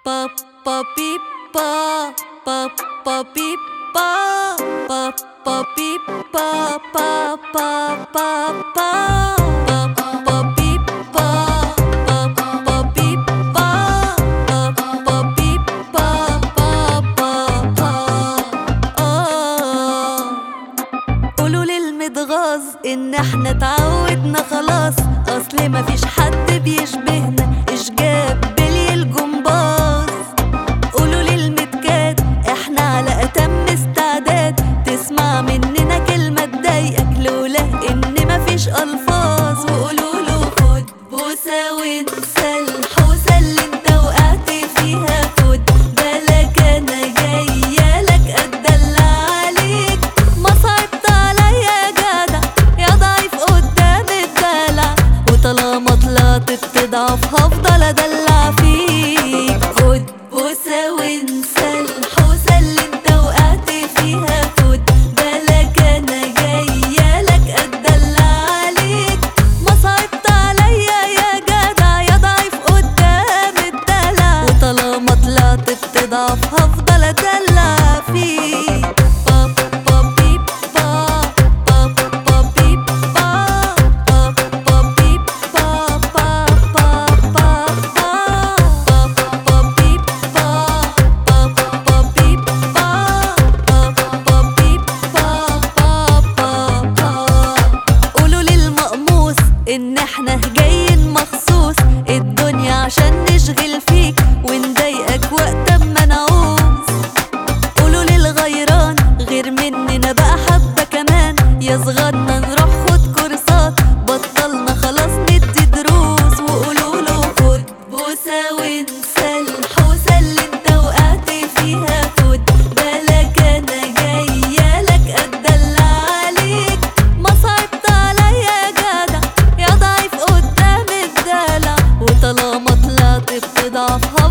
pa pa beep pa pa pa beep pa pa pa beep pa pa pa pa pa pa pa beep pa pa pa beep pa pa pa beep pa pa pa pa آه قولوا للمتغاظ ان احنا اتعودنا خلاص اصل مفيش حد بيشبهنا اشجاب بلي الجمباز قولوا للمتكات احنا على اتم استعداد تسمع مننا كلمة تضايقك لولا ان مفيش الفاظ وقولوا له خد بوسة وانسى الحوسة اللي انت وقعت فيها خد بالك انا جاية لك اتدلع عليك ما صعبت عليا يا جدع يا ضعيف قدام الدلع وطالما طلعت بتضعف هفضل ادلع فيك خد بوسة وانسى الحوسة اللي انت وقعت فيها خد بالك انا جاية لك اتدلع عليك ما صعبت عليا يا جدع يا ضعيف قدام الدلع وطالما طلعت بتضعف هفضل ادلع فيك با با بيب با با با بيب با با با بيب با با با با با با بيب با با با بيب با با با بيب با با با قولوا للمقموس ان احنا جايين مخصوص الدنيا عشان نشغل فيك ونضايقك وقت ما نعوز قولوا للغيران غير مننا بقى حبة كمان يا صغارنا نروح خد كورسات بطلنا خلاص ندي دروس وقولوا له خد بوسة وانسى الحوسة اللي انت وقعت فيها خد بالك انا جاية لك اتدلع عليك ما صعبت عليا يا جدع يا ضعيف قدام الدلع وطالما طلعت بتضعف